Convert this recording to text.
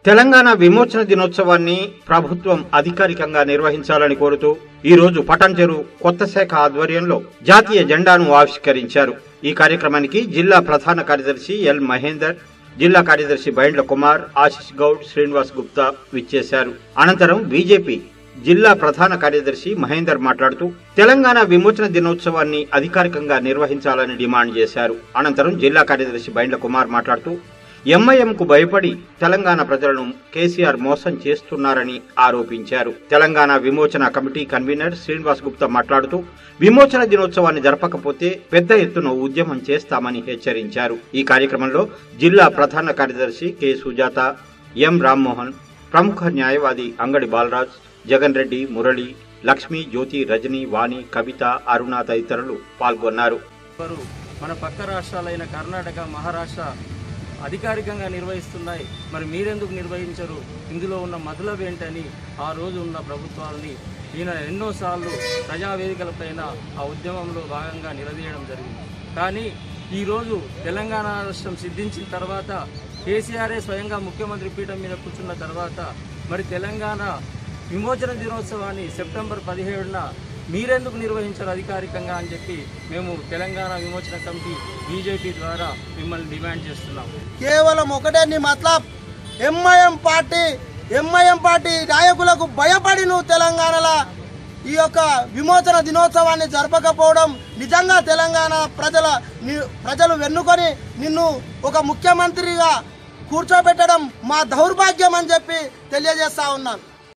తెలంగాణ విమోచన దినోత్సవాన్ని ప్రభుత్వం అధికారికంగా నిర్వహించాలని కోరుతూ ఈ రోజు పటాన్చెరు కొత్త శాఖ ఆధ్వర్యంలో జాతీయ జెండాను ఆవిష్కరించారు ఈ కార్యక్రమానికి జిల్లా ప్రధాన కార్యదర్శి ఎల్ మహేందర్ జిల్లా కార్యదర్శి బైండ్ల కుమార్ ఆశిష్ గౌడ్ శ్రీనివాస్ గుప్తా విచ్చేశారు అనంతరం బీజేపీ జిల్లా ప్రధాన కార్యదర్శి మహేందర్ మాట్లాడుతూ తెలంగాణ విమోచన దినోత్సవాన్ని అధికారికంగా నిర్వహించాలని డిమాండ్ చేశారు అనంతరం జిల్లా కార్యదర్శి బైండ్ల కుమార్ మాట్లాడుతూ ఎంఐఎంకు భయపడి తెలంగాణ ప్రజలను కేసీఆర్ మోసం చేస్తున్నారని ఆరోపించారు తెలంగాణ విమోచన కమిటీ కన్వీనర్ శ్రీనివాస్ గుప్తా మాట్లాడుతూ విమోచన దినోత్సవాన్ని జరపకపోతే పెద్ద ఎత్తున ఉద్యమం చేస్తామని హెచ్చరించారు ఈ కార్యక్రమంలో జిల్లా ప్రధాన కార్యదర్శి కె సుజాత ఎం రామ్మోహన్ ప్రముఖ న్యాయవాది అంగడి బాలరాజ్ జగన్ రెడ్డి మురళి లక్ష్మి జ్యోతి రజని వాణి కవిత అరుణ తదితరులు పాల్గొన్నారు వారు మన పక్క రాష్ట్రాలైన కర్ణాటక మహారాష్ట్ర అధికారికంగా నిర్వహిస్తున్నాయి మరి మీరెందుకు నిర్వహించరు ఇందులో ఉన్న మతలబ్ ఏంటని ఆ రోజు ఉన్న ప్రభుత్వాలని ఈయన ఎన్నోసార్లు ప్రజావేదికలపైన ఆ ఉద్యమంలో భాగంగా నిలదీయడం జరిగింది కానీ ఈరోజు తెలంగాణ రాష్ట్రం సిద్ధించిన తర్వాత కేసీఆర్ఏ స్వయంగా ముఖ్యమంత్రి పీఠం మీద కూర్చున్న తర్వాత మరి తెలంగాణ విమోచన దినోత్సవాన్ని సెప్టెంబర్ పదిహేడున మీరెందుకు నిర్వహించారు అధికారికంగా అని చెప్పి మేము తెలంగాణ విమోచన కమిటీ బీజేపీ ద్వారా మిమ్మల్ని డిమాండ్ చేస్తున్నాం కేవలం ఒకటే నీ మతలబ్ ఎంఐఎం పార్టీ ఎంఐఎం పార్టీ నాయకులకు భయపడి నువ్వు తెలంగాణలో ఈ యొక్క విమోచన దినోత్సవాన్ని జరపకపోవడం నిజంగా తెలంగాణ ప్రజల ని- ప్రజలు వెన్నుకొని నిన్ను ఒక ముఖ్యమంత్రిగా కూర్చోబెట్టడం మా దౌర్భాగ్యం అని చెప్పి తెలియజేస్తా ఉన్నాను